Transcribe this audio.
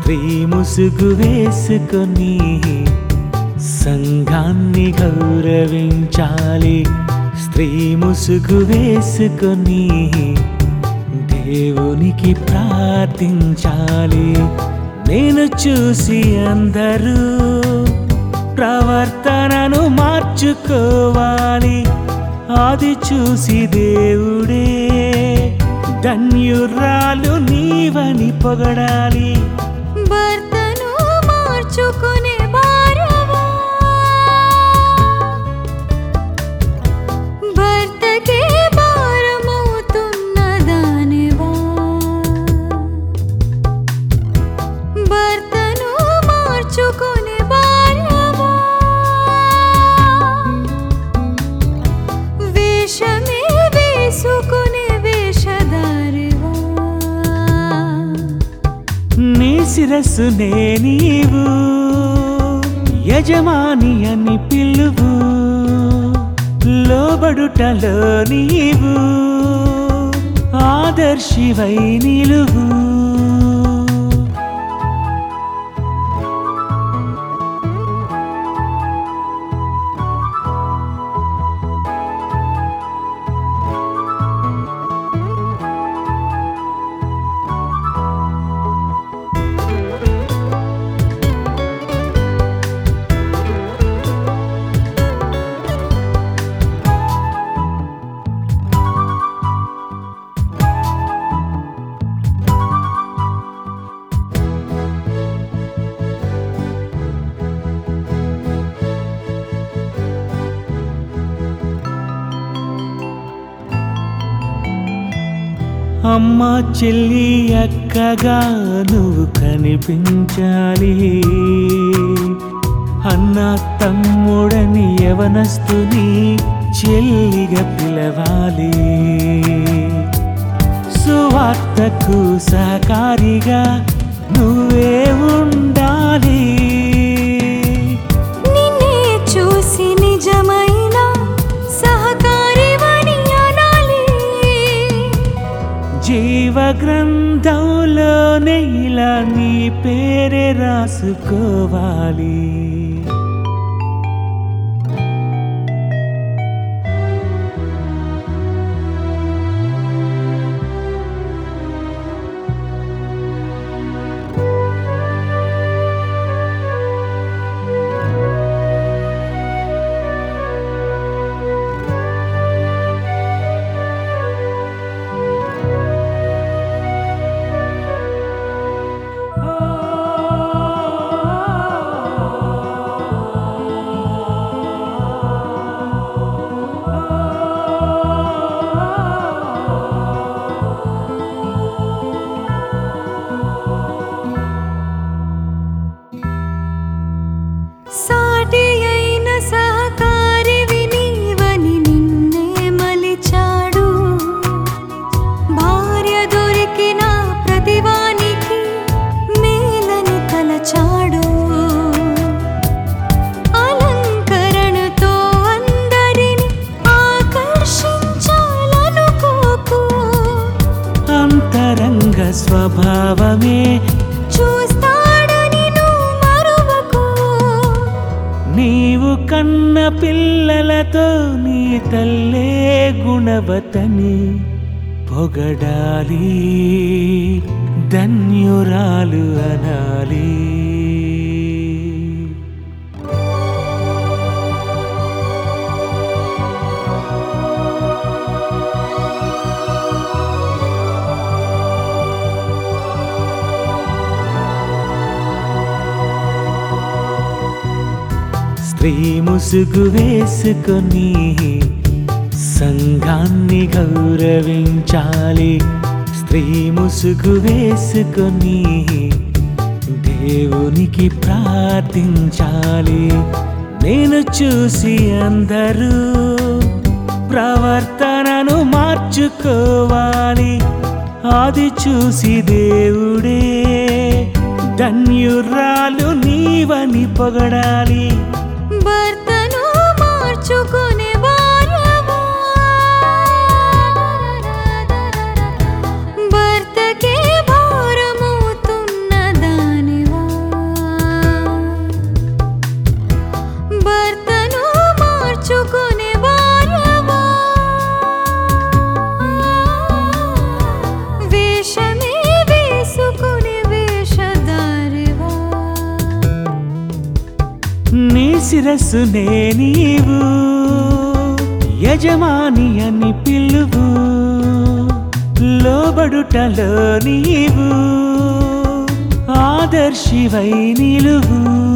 స్త్రీ ముసుగు వేసుకొని సంఘాన్ని గౌరవించాలి స్త్రీ ముసుగు వేసుకొని దేవునికి ప్రార్థించాలి నేను చూసి అందరూ ప్రవర్తనను మార్చుకోవాలి అది చూసి దేవుడే ధన్యురాలు నీవని పొగడాలి భర్తను మార్చుకునే భార్యవా భర్తకే భారమవుతున్న దానివా భర్తను మార్చుకునే భార్యవా వేషమే వేసుకునే వేషధారివా నీ శిరస్సునే నీవు యజమాని అని పిలువు లోబడుటలో నీవు ఆదర్శివై నిలువు అమ్మ చెల్లి అక్కగా నువ్వు కనిపించాలి అన్న తమ్ముడని యవనస్తుని చెల్లిగా పిలవాలి సువార్తకు సహకారిగా నువ్వే ఉండాలి నిన్నే చూసి నిజమైన సహకారివని అనాలి జీవ గ్రంథంలోనే ఇలా నీ పేరే రాసుకోవాలి సాటి అయిన సహకారివి నీవని నిన్నే మలిచాడు భార్య దొరికిన ప్రతివానికి మేలని తలచాడు అలంకరణతో అందరిని ఆకర్షించాలనుకోకు అంతరంగ స్వభావమే చూస్తాడని నువ్వు మరువకు నీవు కన్న పిల్లలతో నీ తల్లే గుణవతని పొగడాలి ధన్యురాలు అనాలి స్త్రీ ముసుగు వేసుకొని సంఘాన్ని గౌరవించాలి స్త్రీ ముసుగు వేసుకొని దేవునికి ప్రార్థించాలి నేను చూసి అందరూ ప్రవర్తనను మార్చుకోవాలి అది చూసి దేవుడే ధన్యురాలు నీవని పొగడాలి భర్తను మార్చుకునే భార్యవా భర్తకే భారమవుతున్న దానివా శిరస్సునే నీవు యజమాని అని పిలువు లోబడుటలో నీవు ఆదర్శివై నిలువు